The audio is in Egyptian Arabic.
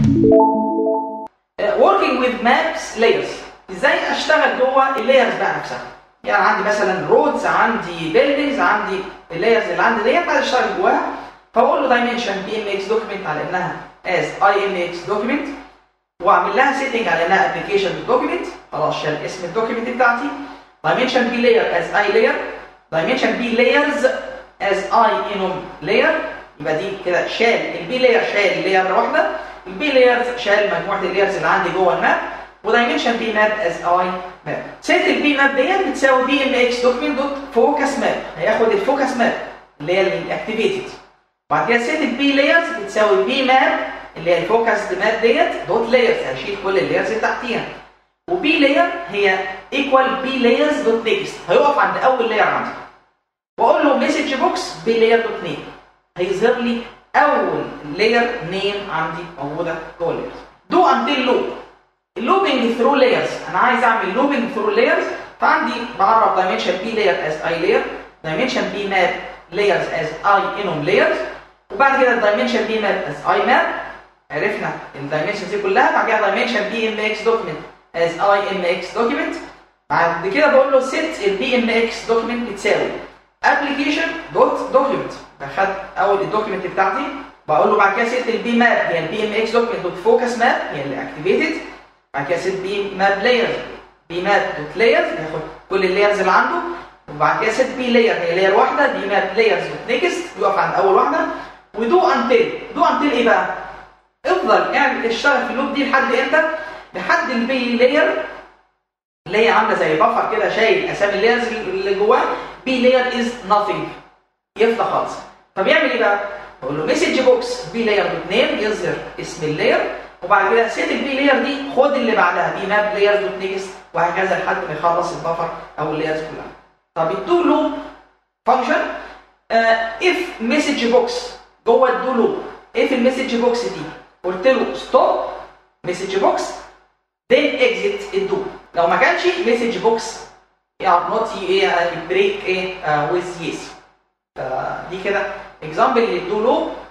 working with maps layers ازاي اشتغل جوه اللايرز بقى نفسها يعني عندي مثلا رودز عندي بيلدينجز عندي اللايرز اللي عندي ديت عايز اشتغل جواها فاقول له دايمنشن بي ام اكس دوكيمنت على انها از اي ام اكس دوكيمنت واعمل لها سيتنج على انها ابلكيشن دوكيمنت خلاص شال اسم الدوكيمنت بتاعتي دايمنشن بي لاير از اي لاير دايمنشن بي لايرز از اي انوم لاير يبقى دي كده شال البي لاير شال لاير واحده البي لايرز شال مجموعه اللايرز اللي عندي جوه الماب ودايمنشن بي ماب از اي ماب سيت البي ماب ديت بتساوي بي ام اكس دوكيمنت دوت فوكس ماب هياخد الفوكس ماب اللي هي الاكتيفيتد بعد كده سيت البي لايرز بتساوي بي ماب اللي هي الفوكس ماب ديت دوت لايرز هشيل كل اللايرز اللي تحتيها وبي لاير هي ايكوال بي لايرز دوت نيكست هيقف عند اول لاير عندي واقول له مسج بوكس بي لاير دوت نيم هيظهر لي اول لاير نيم عندي موجوده جوه اللايرز دو انتل لوب اللوبنج ثرو لايرز انا عايز اعمل لوبنج ثرو لايرز فعندي بعرف دايمنشن بي لاير از اي لاير دايمنشن بي ماب لايرز از اي انوم لايرز وبعد كده الدايمنشن بي ماب از اي ماب عرفنا الدايمنشنز دي كلها بعد كده دايمنشن بي ام اكس دوكيمنت از اي ام اكس دوكيمنت بعد كده بقول له set البي ام اكس دوكيمنت بتساوي application دوت دوكيمنت باخد اول الدوكيمنت بتاعتي بقول له بعد كده set البي ماب هي البي ام اكس دوكيمنت دوت فوكس ماب هي اللي اكتيفيتد بعد كده set بي ماب لايرز بي ماب دوت لايرز ياخد كل اللايرز اللي عنده وبعد كده set بي لاير هي لاير واحده بي ماب لايرز دوت نيكست يقف عند اول واحده ودو انتل دو انتل ايه بقى؟ افضل اعمل اشتغل في اللوب دي لحد امتى؟ لحد البي لاير اللي هي عامله زي بفر كده شايل اسامي اللايرز اللي جواه بي لاير از nothing يفضى خالص طب يعمل ايه بقى؟ بقول له مسج بوكس بي لاير دوت نيم يظهر اسم اللاير وبعد كده سيت البي لاير دي خد اللي بعدها بي ماب لاير دوت نيكست وهكذا لحد ما يخلص البفر او اللايرز كلها طب الدو لوب فانكشن اف مسج بوكس جوه الدو لوب اف المسج بوكس دي قلت له ستوب مسج بوكس then exit الدو لو ما كانش مسج بوكس يعني نوت ايه بريك ايه ويز يس دي كده اكزامبل للدو لوب